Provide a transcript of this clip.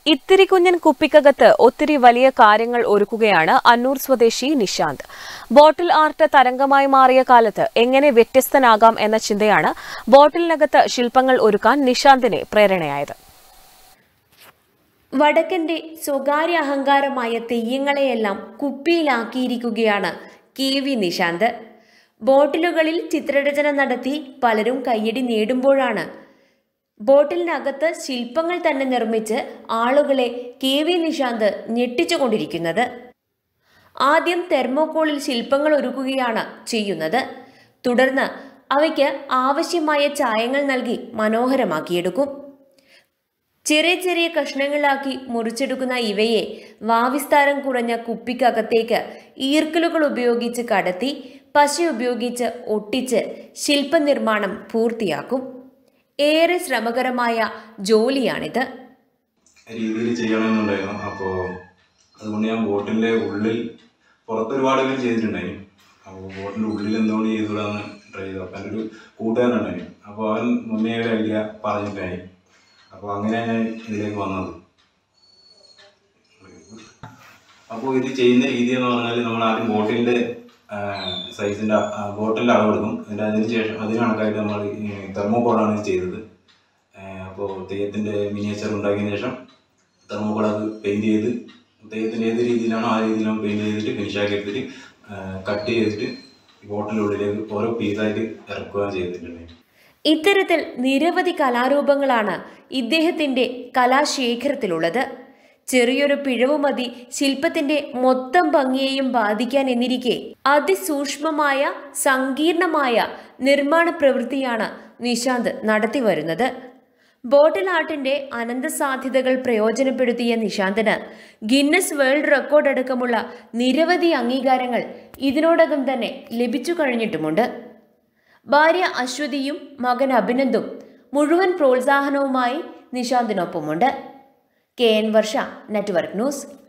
ഇത്തിരി കുഞ്ഞൻ കുപ്പിക്കകത്ത് ഒത്തിരി വലിയ കാര്യങ്ങൾ ഒരുക്കുകയാണ് അന്നൂർ സ്വദേശി നിശാന്ത് ബോട്ടിൽ ആർട്ട് തരംഗമായി മാറിയ കാലത്ത് എങ്ങനെ വ്യത്യസ്തനാകാം എന്ന ചിന്തയാണ് ബോട്ടിലിനകത്ത് ശില്പങ്ങൾ ഒരുക്കാൻ നിശാന്തിനെ പ്രേരണയായത് വടക്കന്റെ സ്വകാര്യ അഹങ്കാരമായ തെയ്യങ്ങളെയെല്ലാം കുപ്പിയിലാക്കിയിരിക്കുകയാണ് കെ വി നിശാന്ത് ബോട്ടിലുകളിൽ ചിത്രരചന നടത്തി പലരും കയ്യടി നേടുമ്പോഴാണ് ബോട്ടിലിനകത്ത് ശില്പങ്ങൾ തന്നെ നിർമ്മിച്ച് ആളുകളെ കെ വി നിശാന്ത് ഞെട്ടിച്ചുകൊണ്ടിരിക്കുന്നത് ആദ്യം തെർമോക്കോളിൽ ശില്പങ്ങൾ ഒരുക്കുകയാണ് ചെയ്യുന്നത് തുടർന്ന് അവയ്ക്ക് ആവശ്യമായ ചായങ്ങൾ നൽകി മനോഹരമാക്കിയെടുക്കും ചെറിയ ചെറിയ കഷ്ണങ്ങളാക്കി മുറിച്ചെടുക്കുന്ന ഇവയെ വാവിസ്താരം കുറഞ്ഞ കുപ്പിക്കകത്തേക്ക് ഈർക്കലുകൾ ഉപയോഗിച്ച് കടത്തി പശ ഉപയോഗിച്ച് ഒട്ടിച്ച് ശില്പനിർമ്മാണം പൂർത്തിയാക്കും ഏറെ ശ്രമകരമായ ജോലിയാണിത് രീതിയിൽ ചെയ്യണമെന്നുണ്ടായിരുന്നു അപ്പോൾ അതുകൊണ്ട് ഞാൻ ബോട്ടിൻ്റെ ഉള്ളിൽ പുറത്ത് ഒരുപാട് പേര് ചെയ്തിട്ടുണ്ടായിരുന്നു അപ്പോൾ ബോട്ടിൻ്റെ ഉള്ളിൽ എന്തുകൊണ്ട് ചെയ്തുകൂടാന്ന് ട്രൈ ചെയ്തു അപ്പം എൻ്റെ ഒരു കൂട്ടുകാരനുണ്ടായിരുന്നു അപ്പോൾ അവൻ മുന്നേ ഒരു ഐഡിയ പറഞ്ഞിട്ടായി അപ്പോൾ അങ്ങനെ ഞാൻ ഇതിലേക്ക് വന്നത് അപ്പോൾ ഇത് ചെയ്യുന്ന രീതി എന്ന് പറഞ്ഞാൽ നമ്മൾ ആദ്യം ബോട്ടിൻ്റെ സൈസിൻ്റെ ബോട്ടിൻ്റെ അളവെടുക്കും എന്നിട്ട് അതിന് ശേഷം അതിന് കണക്കായിട്ട് നമ്മൾ തെർമോകോളാണ് ഇത് ചെയ്തത് അപ്പോൾ തെയ്യത്തിൻ്റെ മിനിയേച്ചർ ഉണ്ടാക്കിയതിന് ശേഷം തെർമോകോൾ അത് പെയിൻറ് ചെയ്ത് തെയ്യത്തിൻ്റെ ഏത് രീതിയിലാണോ ആ രീതിയിലാണ് പെയിൻറ് ചെയ്തിട്ട് ഫിനിഷാക്കി എടുത്തിട്ട് കട്ട് ചെയ്തിട്ട് ബോട്ടിനുള്ളിലേക്ക് ഓരോ പീസായിട്ട് ഇറക്കുകയാണ് ചെയ്തിട്ടുണ്ടായിരുന്നു ഇത്തരത്തിൽ നിരവധി കലാരൂപങ്ങളാണ് ഇദ്ദേഹത്തിന്റെ കലാശേഖരത്തിലുള്ളത് ചെറിയൊരു പിഴവ് മതി ശില്പത്തിന്റെ മൊത്തം ഭംഗിയെയും ബാധിക്കാൻ എന്നിരിക്കെ അതിസൂക്ഷ്മമായ സങ്കീർണമായ നിർമ്മാണ പ്രവൃത്തിയാണ് നിശാന്ത് നടത്തി വരുന്നത് ബോട്ടിൽ ആർട്ടിന്റെ അനന്ത സാധ്യതകൾ പ്രയോജനപ്പെടുത്തിയ നിശാന്തിന് ഗിന്നസ് വേൾഡ് റെക്കോർഡ് അടക്കമുള്ള നിരവധി അംഗീകാരങ്ങൾ ഇതിനോടകം തന്നെ ലഭിച്ചു കഴിഞ്ഞിട്ടുമുണ്ട് ഭാര്യ അശ്വതിയും മകൻ അഭിനന്ദും മുഴുവൻ പ്രോത്സാഹനവുമായി നിശാന്തിനൊപ്പമുണ്ട് K N Varsha network news